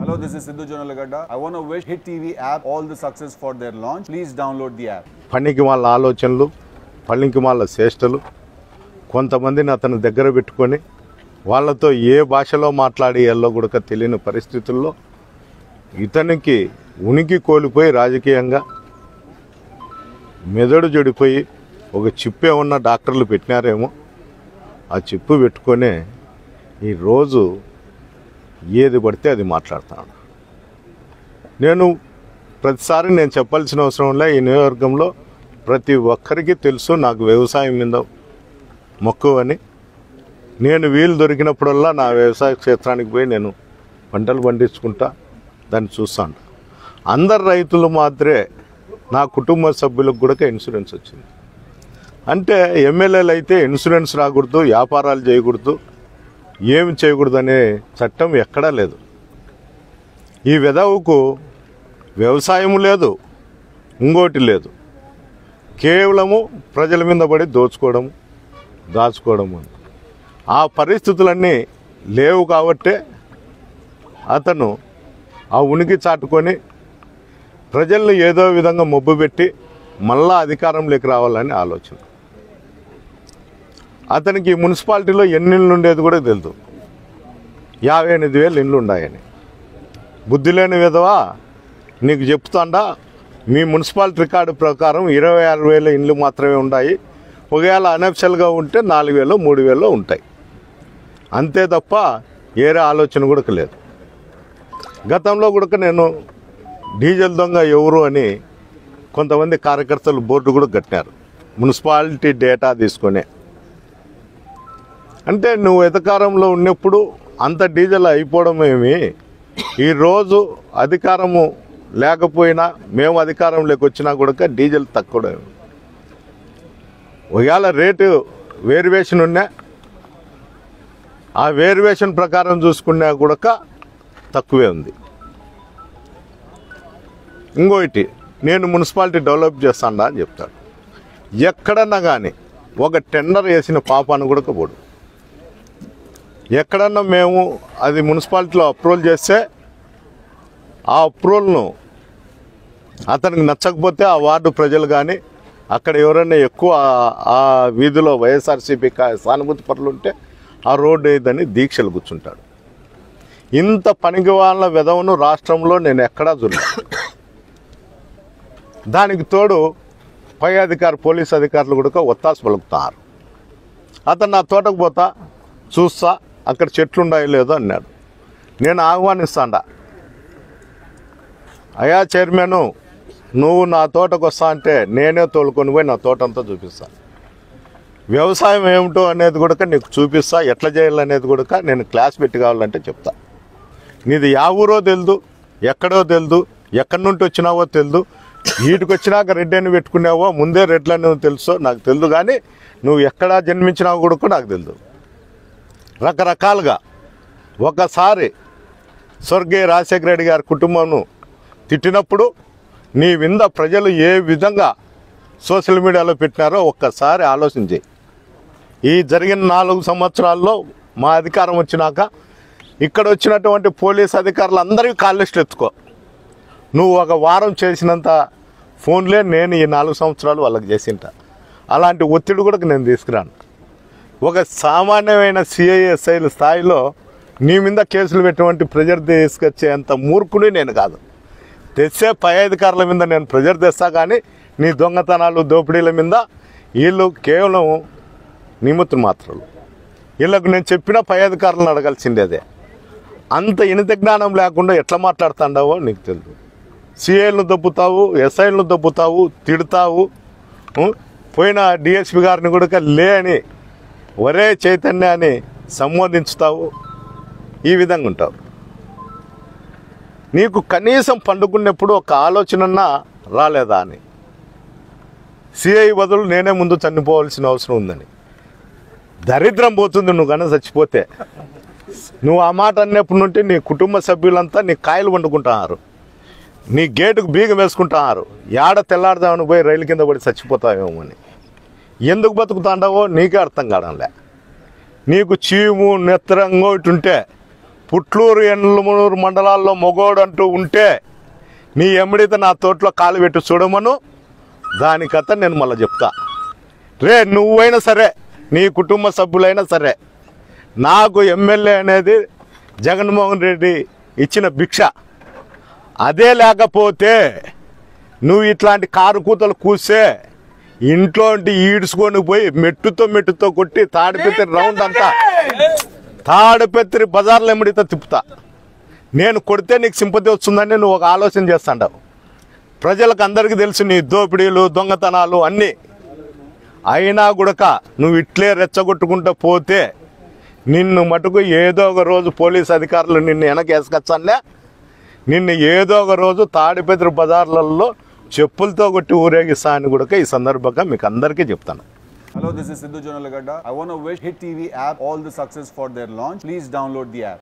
Hello, this is Sidhu Jonalagada. I want to wish Hit TV app all the success for their launch. Please download the app. పనికి వాళ్ళ ఆలోచనలు పనికి వాళ్ళ చేష్టలు కొంతమందిని అతను దగ్గర పెట్టుకొని వాళ్ళతో ఏ భాషలో మాట్లాడి ఎల్లో కూడా తెలియని పరిస్థితుల్లో ఇతనికి ఉనికి కోల్పోయి రాజకీయంగా మెదడు చెడిపోయి ఒక చిప్పే ఉన్న డాక్టర్లు పెట్టినారేమో ఆ చిప్పు పెట్టుకొనే ఈరోజు ఏది పడితే అది మాట్లాడుతాను నేను ప్రతిసారి నేను చెప్పాల్సిన అవసరం లే ఈ నియోజకవర్గంలో ప్రతి ఒక్కరికి తెలుసు నాకు వ్యవసాయం మీద మక్కువ అని నేను వీలు దొరికినప్పుడల్లా నా వ్యవసాయ క్షేత్రానికి పోయి నేను పంటలు పండించుకుంటా దాన్ని చూస్తాను అందరు రైతులు మాత్రమే నా కుటుంబ సభ్యులకు కూడా ఇన్సూరెన్స్ వచ్చింది అంటే ఎమ్మెల్యేలు అయితే ఇన్సూరెన్స్ రాకూడదు వ్యాపారాలు చేయకూడదు ఏమి చేయకూడదు అనే చట్టం ఎక్కడా లేదు ఈ విధవుకు వ్యవసాయం లేదు ఇంకోటి లేదు కేవలము ప్రజల మీద పడి దోచుకోవడం దాచుకోవడం అని ఆ పరిస్థితులన్నీ లేవు కాబట్టే అతను ఆ ఉనికి చాటుకొని ప్రజల్ని ఏదో విధంగా మొబ్బు పెట్టి మళ్ళా అధికారంలోకి రావాలని ఆలోచన అతనికి ఈ మున్సిపాలిటీలో ఎన్ని ఇళ్ళు ఉండేది కూడా తెలియదు యాభై ఎనిమిది వేలు ఇండ్లు ఉన్నాయని బుద్ధి లేని విధవా నీకు చెప్తాండా మీ మున్సిపాలిటీ రికార్డు ప్రకారం ఇరవై ఆరు వేల ఇండ్లు మాత్రమే ఉన్నాయి ఒకవేళ అనఫిషియల్గా ఉంటే నాలుగు వేలు మూడు వేలు ఉంటాయి అంతే తప్ప వేరే ఆలోచన కూడా లేదు గతంలో కూడా నేను డీజిల్ దొంగ ఎవరు అని కొంతమంది కార్యకర్తలు బోర్డు కూడా కట్టినారు మున్సిపాలిటీ డేటా తీసుకునే అంటే నువ్వు అధికారంలో ఉన్నప్పుడు అంత డీజిల్ అయిపోవడం ఏమి ఈరోజు అధికారము లేకపోయినా మేము అధికారంలోకి వచ్చినా కూడా డీజిల్ తక్కువ ఒకవేళ రేటు వేరియేషన్ ఉన్నా ఆ వేరియేషన్ ప్రకారం చూసుకున్నా కూడా తక్కువే ఉంది ఇంకోటి నేను మున్సిపాలిటీ డెవలప్ చేస్తాడా అని చెప్తాడు ఎక్కడన్నా కానీ ఒక టెండర్ వేసిన పాపాను కూడా పోడు ఎక్కడన్నా మేము అది మున్సిపాలిటీలో అప్రూవల్ చేస్తే ఆ అప్రూవల్ను అతనికి నచ్చకపోతే ఆ వార్డు ప్రజలు కానీ అక్కడ ఎవరైనా ఎక్కువ ఆ- ఆ వీధిలో వైఎస్ఆర్సీపీ కా- సానుభూతి పరులు ఉంటే ఆ రోడ్డు ఏదని దీక్షలు కూర్చుంటాడు ఇంత పనికి వాళ్ళ విధవను రాష్ట్రంలో నేను ఎక్కడా చూడలేదు దానికి తోడు పై అధికారి పోలీస్ అధికారులు కూడా ఒత్తాసు పలుకుతారు అతను నా తోటకు పోతా చూస్తా అక్కడ చెట్లు ఉన్నాయో లేదో అన్నాడు నేను ఆహ్వానిస్తాడా అయా చైర్మన్ నువ్వు నా తోటకు వస్తా అంటే నేనే తోలుకొని పోయి నా తోటంతా చూపిస్తా వ్యవసాయం ఏమిటో అనేది కూడా నీకు చూపిస్తా ఎట్లా చేయాలనేది కూడా నేను క్లాస్ పెట్టి కావాలంటే చెప్తా నీది యా ఊరో తెలియదు ఎక్కడో తెలియదు ఎక్కడి నుండి వచ్చినావో తెలియదు వీటికి వచ్చినాక రెడ్డి అని పెట్టుకున్నావో ముందే రెడ్లని తెలుసో నాకు తెలియదు కానీ నువ్వు ఎక్కడ జన్మించినావో కూడా నాకు తెలియదు రకరకాలుగా ఒకసారి స్వర్గీయ రాజశేఖర రెడ్డి గారి కుటుంబంను తిట్టినప్పుడు నీ వింద ప్రజలు ఏ విధంగా సోషల్ మీడియాలో పెట్టినారో ఒక్కసారి ఆలోచించి ఈ జరిగిన నాలుగు సంవత్సరాల్లో మా అధికారం వచ్చినాక ఇక్కడ వచ్చినటువంటి పోలీస్ అధికారులు అందరికీ కాళ్ళెస్ట్ ఎత్తుకో నువ్వు ఒక వారం చేసినంత ఫోన్లే నేను ఈ నాలుగు సంవత్సరాలు వాళ్ళకి చేసింట అలాంటి ఒత్తిడి కూడా నేను తీసుకురాను ఒక సామాన్యమైన సిఐఎస్ఐల స్థాయిలో నీ మీద కేసులు పెట్టినటువంటి ప్రెజర్ తీసుకొచ్చేంత మూర్ఖుని నేను కాదు తెచ్చే పై అధికారుల మీద నేను ప్రెజర్ తెస్తా కానీ నీ దొంగతనాలు దోపిడీల మీద వీళ్ళు కేవలం నిమిత్తం మాత్రాలు వీళ్ళకు నేను చెప్పిన పై అధికారులను అడగాల్సిందేదే అంత ఇనిత జ్ఞానం లేకుండా ఎట్లా మాట్లాడుతుండవో నీకు తెలియదు సిఐలను దొబ్బుతావు ఎస్ఐలను దొబ్బుతావు తిడతావు ఉం? పోయిన డిఎస్పి గారిని కూడా లే అని ఒరే చైతన్య అని సంబోధించుతావు ఈ విధంగా ఉంటావు నీకు కనీసం పండుకున్నప్పుడు ఒక ఆలోచనన్నా రాలేదా అని సిఐ బదులు నేనే ముందు చనిపోవాల్సిన అవసరం ఉందని దరిద్రం పోతుంది నువ్వు కన్నా చచ్చిపోతే నువ్వు ఆ మాట అన్నప్పటి నుండి నీ కుటుంబ సభ్యులంతా నీ కాయలు వండుకుంటున్నారు నీ గేటుకు బీగం వేసుకుంటున్నారు యాడ తెల్లాడదామని పోయి రైలు కింద పడి చచ్చిపోతావేమో అని ఎందుకు బతుకుతాండావో నీకే అర్థం కావడంలే నీకు చీము నెత్తర ఇంకోటి ఉంటే పుట్లూరు ఎన్నమూరు మండలాల్లో మొగోడు అంటూ ఉంటే నీ ఎమ్మడితే నా తోటలో కాలు పెట్టి చూడమను దాని కథ నేను మళ్ళీ చెప్తా రే నువ్వైనా సరే నీ కుటుంబ సభ్యులైనా సరే నాకు ఎమ్మెల్యే అనేది జగన్మోహన్ రెడ్డి ఇచ్చిన భిక్ష అదే లేకపోతే నువ్వు ఇట్లాంటి కారు కూతలు కూస్తే ఇంట్లో ఉండి ఈడ్చుకొని పోయి మెట్టుతో మెట్టుతో కొట్టి తాడిపెత్తి రౌండ్ అంతా తాడిపెత్తి బజార్లో ఎమ్మడితో తిప్పుతా నేను కొడితే నీకు సింపతి వస్తుందని నువ్వు ఒక ఆలోచన చేస్తాండావు ప్రజలకు అందరికీ తెలుసు నీ దోపిడీలు దొంగతనాలు అన్నీ అయినా గుడక నువ్వు ఇట్లే రెచ్చగొట్టుకుంటూ పోతే నిన్ను మటుకు ఏదో ఒక రోజు పోలీస్ అధికారులు నిన్ను వెనకేసుకొచ్చానులే నిన్ను ఏదో ఒక రోజు తాడిపెత్రి బజార్లలో చెప్పులతో కొట్టి ఊరేగిస్తా అని కూడా ఈ సందర్భంగా మీకు అందరికీ చెప్తాను Hello, this is Sidhu Jonalagada. I want to wish Hit TV app all the success for their launch. Please download the app.